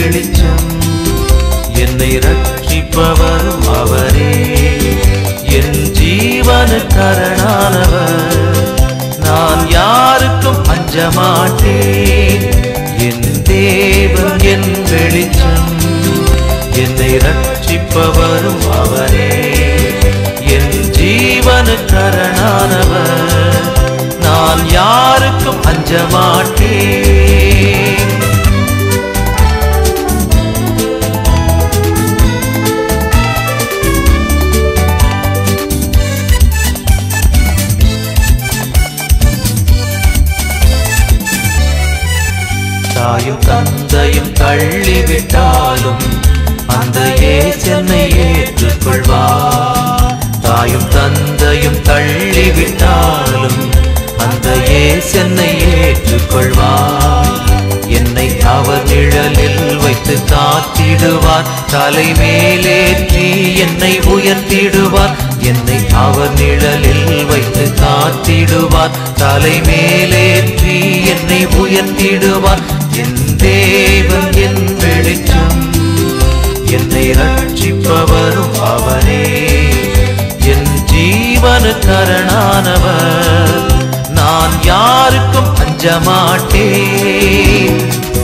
வெளிச்சம் என்னை ரட்சிப்பவரும் அவரே என் ஜீவனுக்கரணானவர் நான் யாருக்கும் அஞ்ச மாட்டேன் என் தேவன் என் வெளிச்சம் என்னை ரட்சிப்பவரும் அவரே என் ஜீவனுக்கரணானவர் நான் யாருக்கும் அஞ்ச மாட்டேன் தாயும் தந்தையும் தள்ளிவிட்டாலும் அந்த ஏசனை ஏற்றுக்கொள்வார் தாயும் தந்தையும் தள்ளிவிட்டாலும் அந்த ஏசனை ஏற்றுக்கொள்வார் என்னை அவர் நிழலில் வைத்து காத்திடுவார் தலை மேலேற்றி என்னை உயர்த்திடுவார் என்னை அவர் நிழலில் வைத்து காத்திடுவார் தலை மேலேற்றி என்னை உயர்த்திடுவார் என் தேவன் என் வெளிச்சம் என்னை ரட்சிப்பவரும் அவரே என் ஜீவனுக்கரணானவர் நான் யாருக்கும் அஞ்ச மாட்டேன்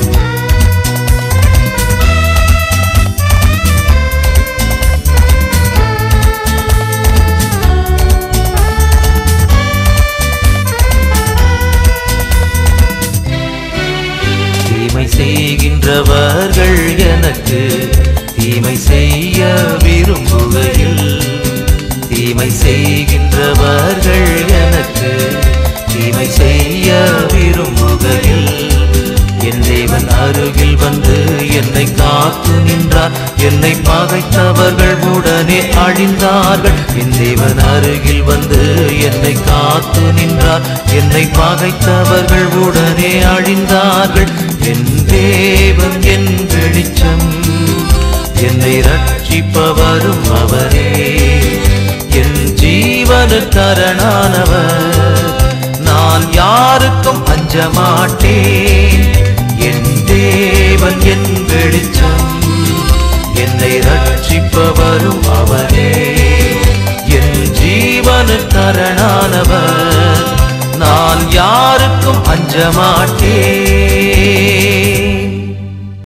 தீமை செய்கின்றவர்கள் எனக்கு தீமை செய்ய விரும்புகையில் தீமை செய்கின்றவர்கள் எனக்கு தீமை செய்ய விரும்புகையில் என் தேவன் அருகில் வந்து என்னை காத்து நின்றார் என்னை பகைத்தவர்கள் உடனே அழிந்தார்கள் என் தேவன் அருகில் வந்து என்னை காத்து நின்றார் என்னை பகைத்தவர்கள் உடனே அழிந்தார்கள் என் தேவன் என் வெளிச்சம் என்னை ரட்சிப்பவரும் அவரே என் ஜீவனுக்கரணானவர் நான் யாருக்கும் அஞ்ச மாட்டேன் என் தேவன் என் வெளிச்சம் என்னை ரட்சிப்பவரும் அவரே என் ஜீவனுக்கரணானவர் நான் யாருக்கும் அஞ்ச மாட்டேன்